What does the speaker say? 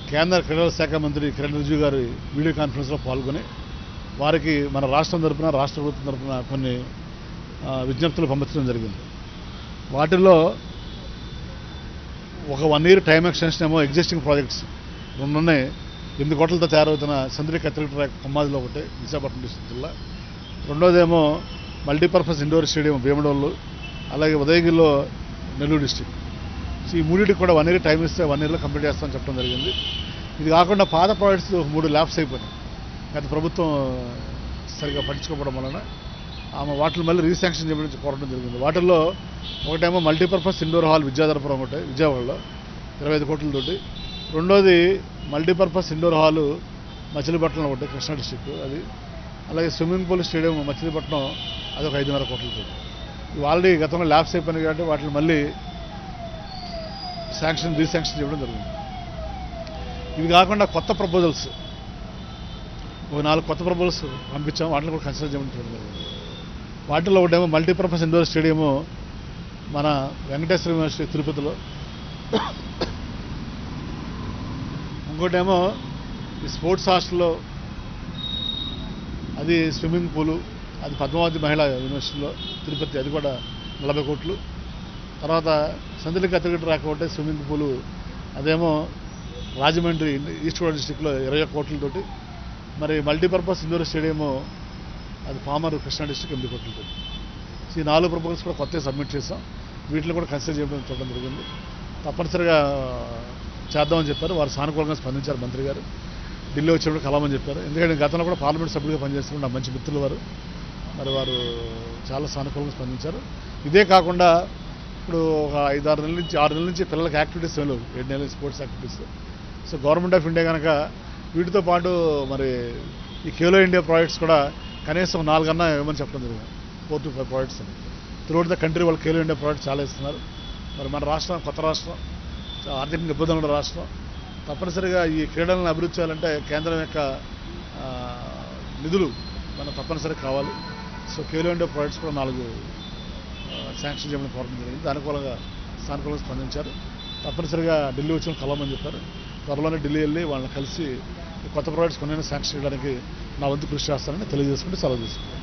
కేంద్ర క్రీడల శాఖ మంత్రి కిరణ్ రిజిజు గారి వీడియో కాన్ఫరెన్స్లో పాల్గొని వారికి మన రాష్ట్రం తరపున రాష్ట్ర ప్రభుత్వం తరపున కొన్ని ఆ, విజ్ఞప్తులు పంపించడం జరిగింది వాటిల్లో ఒక వన్ ఇయర్ టైం ఎక్స్టెన్షన్ ఏమో ఎగ్జిస్టింగ్ ప్రాజెక్ట్స్ రెండు ఉన్నాయి ఎనిమిది కోట్లతో తయారవుతున్న చంద్రిక అథ్లెటిక్ ట్రాక్ కొమ్మాదిలో ఒకటి విశాఖపట్నం డిస్ట్రిక్ట్ జిల్లా రెండోదేమో మల్టీపర్పస్ ఇండోర్ స్టేడియం భీమడోళ్ళు అలాగే ఉదయగిరిలో నెల్లూరు డిస్ట్రిక్ట్ సో ఈ మూడింటికి కూడా వన్ ఇయర్ టైం ఇస్తే వన్ ఇయర్లో కంప్లీట్ చేస్తామని చెప్పడం జరిగింది ఇది కాకుండా పాత ప్రాజెక్ట్స్ మూడు ల్యాబ్స్ అయిపోయినాయి గత ప్రభుత్వం సరిగా పట్టించుకోవడం వలన ఆమె వాటిని మళ్ళీ రీశాంక్షన్ చేయమని కోరడం జరిగింది వాటిల్లో ఒకటేమో మల్టీపర్పస్ ఇండోర్ హాల్ విద్యాధరపురం ఒకటి విజయవాడలో ఇరవై ఐదు కోట్లతోటి రెండోది మల్టీపర్పస్ ఇండోర్ హాలు మచిలీపట్నం ఒకటి కృష్ణా డిస్టిక్ అది అలాగే స్విమ్మింగ్ పూల్ స్టేడియం మచిలీపట్నం అది ఒక ఐదున్నర కోట్లతో ఇవి ఆల్రెడీ గతంలో ల్యాబ్స్ అయిపోయినాయి కాబట్టి వాటిని మళ్ళీ శాంక్షన్ రీశాంక్షన్ చేయడం జరిగింది ఇవి కాకుండా కొత్త ప్రపోజల్స్ ఒక నాలుగు కొత్త ప్రపోజల్స్ పంపించాం వాటిని కూడా కన్సిడర్ చేయడం జరిగింది వాటిలో ఒకటేమో మల్టీపర్పస్ ఇండోర్ స్టేడియము మన వెంకటేశ్వర యూనివర్సిటీ తిరుపతిలో ఇంకోటేమో ఈ స్పోర్ట్స్ హాస్టల్లో అది స్విమ్మింగ్ పూలు అది పద్మావతి మహిళా యూనివర్సిటీలో తిరుపతి అది కూడా నలభై కోట్లు తర్వాత సందలికి అతగట్టు రాకపోతే స్విమ్మింగ్ పూలు అదేమో రాజమండ్రి ఈస్ట్ గోదావరి డిస్టిక్లో ఇరవై ఒక్క కోట్లతోటి మరి మల్టీపర్పస్ ఇండోర్ స్టేడియము అది పామర్ కృష్ణా డిస్టిక్ ఎనిమిది కోట్లతో సో ఈ నాలుగు ప్రపోజల్స్ కూడా కొత్తగా సబ్మిట్ చేసాం వీటిని కూడా కన్సిడర్ చేయడం చూడడం జరిగింది తప్పనిసరిగా చేద్దామని చెప్పారు వారు సానుకూలంగా స్పందించారు మంత్రి గారు ఢిల్లీ వచ్చినప్పుడు కలవమని చెప్పారు ఎందుకంటే గతంలో కూడా పార్లమెంట్ సభ్యులుగా పనిచేస్తున్న నా మంచి మిత్రులు వారు మరి వారు చాలా సానుకూలంగా స్పందించారు ఇదే కాకుండా ఇప్పుడు ఒక ఐదు ఆరు నెలల నుంచి ఆరు నెలల నుంచి పిల్లలకి యాక్టివిటీస్ లేవు ఏడు నెలల sports activities so government of India కనుక వీటితో పాటు మరి ఈ ఖేలో ఇండియా ప్రాజెక్ట్స్ కూడా కనీసం నాలుగన్నా ఇవ్వమని చెప్పడం జరిగింది ఫోర్ టు ఫైవ్ ప్రాజెక్ట్స్ అని త్రూఅవుట్ ద కంట్రీ వాళ్ళు ఖేలో ఇండియా ప్రాజెక్ట్స్ చాలా ఇస్తున్నారు మరి మన రాష్ట్రం కొత్త రాష్ట్రం చాలా ఆర్థికంగా ఇబ్బందులు ఉన్న రాష్ట్రం తప్పనిసరిగా ఈ క్రీడలను అభివృద్ధి చేయాలంటే కేంద్రం యొక్క ఆ, నిధులు మనం తప్పనిసరిగా కావాలి సో ఖేలో ఇండియా ప్రాజెక్ట్స్ కూడా నాలుగు శాంక్షన్ చేయమని కోరడం జరిగింది అనుకూలంగా సానుకూలంగా స్పందించారు తప్పనిసరిగా ఢిల్లీ వచ్చిన కలవమని చెప్పారు త్వరలోనే ఢిల్లీ వెళ్ళి వాళ్ళని కలిసి ఈ కొత్త ప్రాజెక్ట్స్ కొన్ని శాంక్షన్ చేయడానికి నా వంతు కృషి చేస్తానని తెలియజేసుకుంటే సెలవు తీసుకుంటాను